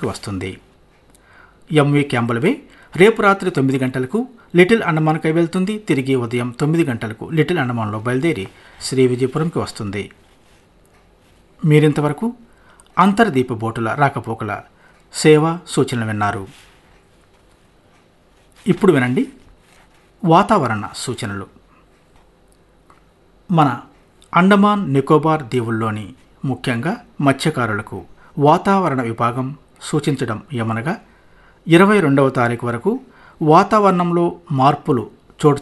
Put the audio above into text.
విజయపురంకి వస్తుంది ఎంవి క్యాంబల్వే రేపు రాత్రి తొమ్మిది గంటలకు లిటిల్ అండమాన్కై వెళ్తుంది తిరిగి ఉదయం తొమ్మిది గంటలకు లిటిల్ అండమాన్లో బయలుదేరి శ్రీ విజయపురంకి వస్తుంది మీరింతవరకు అంతర్దీప బోటుల రాకపోకల సేవ సూచనలు విన్నారు ఇప్పుడు వినండి వాతావరణ సూచనలు మన అండమాన్ నికోబార్ దీవుల్లోని ముఖ్యంగా మత్స్యకారులకు వాతావరణ విభాగం సూచించడం ఏమనగా ఇరవై రెండవ తారీఖు వరకు వాతావరణంలో మార్పులు